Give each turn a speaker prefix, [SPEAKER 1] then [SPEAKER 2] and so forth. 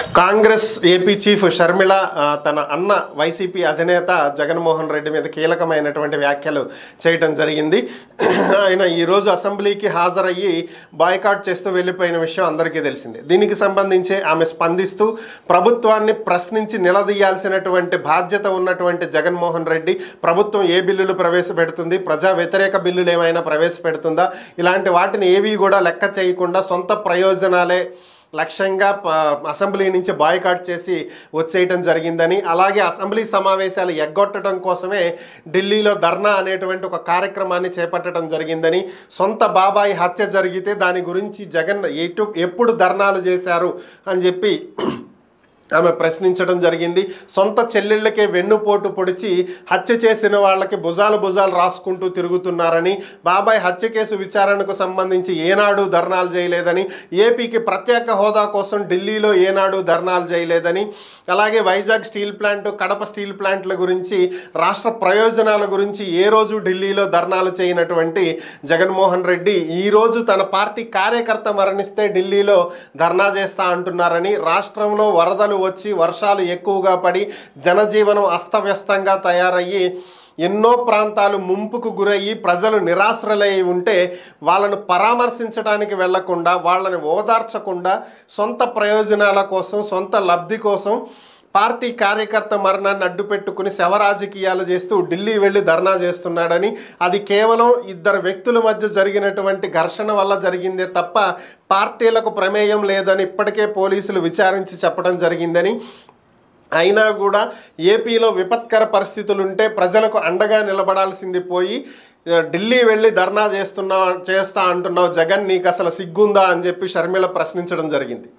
[SPEAKER 1] Congress AP chief Sharmila ఆ, తన అన్న వైసీపీ అధినేత జగన్మోహన్ రెడ్డి మీద కీలకమైనటువంటి వ్యాఖ్యలు చేయటం జరిగింది ఆయన ఈరోజు అసెంబ్లీకి హాజరయ్యి బాయ్కాట్ చేస్తూ వెళ్ళిపోయిన విషయం అందరికీ తెలిసిందే దీనికి సంబంధించి ఆమె స్పందిస్తూ ప్రభుత్వాన్ని ప్రశ్నించి నిలదీయాల్సినటువంటి బాధ్యత ఉన్నటువంటి జగన్మోహన్ రెడ్డి ప్రభుత్వం ఏ బిల్లులు ప్రవేశపెడుతుంది ప్రజా వ్యతిరేక బిల్లులు ఏమైనా ప్రవేశపెడుతుందా ఇలాంటి వాటిని ఏవి కూడా లెక్క చేయకుండా సొంత ప్రయోజనాలే లక్ష్యంగా ప- అసెంబ్లీ నుంచి బాయ్కాట్ చేసి వచ్చేయటం జరిగిందని అలాగే అసెంబ్లీ సమావేశాలు ఎగ్గొట్టడం కోసమే ఢిల్లీలో ధర్నా అనేటువంటి ఒక కార్యక్రమాన్ని చేపట్టడం జరిగిందని సొంత బాబాయి హత్య జరిగితే దాని గురించి జగన్ ఎటు ఎప్పుడు ధర్నాలు చేశారు అని చెప్పి ఆమె ప్రశ్నించడం జరిగింది సొంత చెల్లెళ్ళకే వెన్నుపోటు పొడిచి హత్య చేసిన వాళ్ళకి భుజాలు భుజాలు రాసుకుంటూ తిరుగుతున్నారని బాబాయ్ హత్య కేసు విచారణకు సంబంధించి ఏనాడు ధర్నాలు చేయలేదని ఏపీకి ప్రత్యేక హోదా కోసం ఢిల్లీలో ఏనాడు ధర్నాలు చేయలేదని అలాగే Vizag steel plant Kadapa steel ప్లాంట్ల గురించి రాష్ట్ర ప్రయోజనాల గురించి ఏ రోజు ఢిల్లీలో ధర్నాలు చేయనటువంటి జగన్మోహన్ రెడ్డి ఈరోజు తన పార్టీ కార్యకర్త మరణిస్తే ఢిల్లీలో ధర్నా చేస్తా అంటున్నారని రాష్ట్రంలో వరదలు వచ్చి వర్షాలు ఎక్కువగా పడి జనజీవనం అస్తవ్యస్తంగా తయారయ్యి ఎన్నో ప్రాంతాలు ముంపుకు గురయ్యి ప్రజలు నిరాశ్రలై ఉంటే వాళ్ళను పరామర్శించడానికి వెళ్లకుండా వాళ్ళని ఓదార్చకుండా సొంత ప్రయోజనాల కోసం సొంత లబ్ధి కోసం పార్టీ కార్యకర్త మరణాన్ని అడ్డు పెట్టుకుని శవ రాజకీయాలు చేస్తూ ఢిల్లీ వెళ్ళి ధర్నా చేస్తున్నాడని అది కేవలం ఇద్దరు వ్యక్తుల మధ్య జరిగినటువంటి ఘర్షణ వల్ల జరిగిందే తప్ప పార్టీలకు ప్రమేయం లేదని ఇప్పటికే పోలీసులు విచారించి చెప్పడం జరిగిందని అయినా కూడా ఏపీలో విపత్కర పరిస్థితులు ఉంటే ప్రజలకు అండగా నిలబడాల్సింది పోయి ఆ, ఢిల్లీ వెళ్ళి ధర్నా చేస్తున్నా చేస్తా అంటున్నావు జగన్ నీకు అసలు సిగ్గుందా అని చెప్పి షర్మిల ప్రశ్నించడం జరిగింది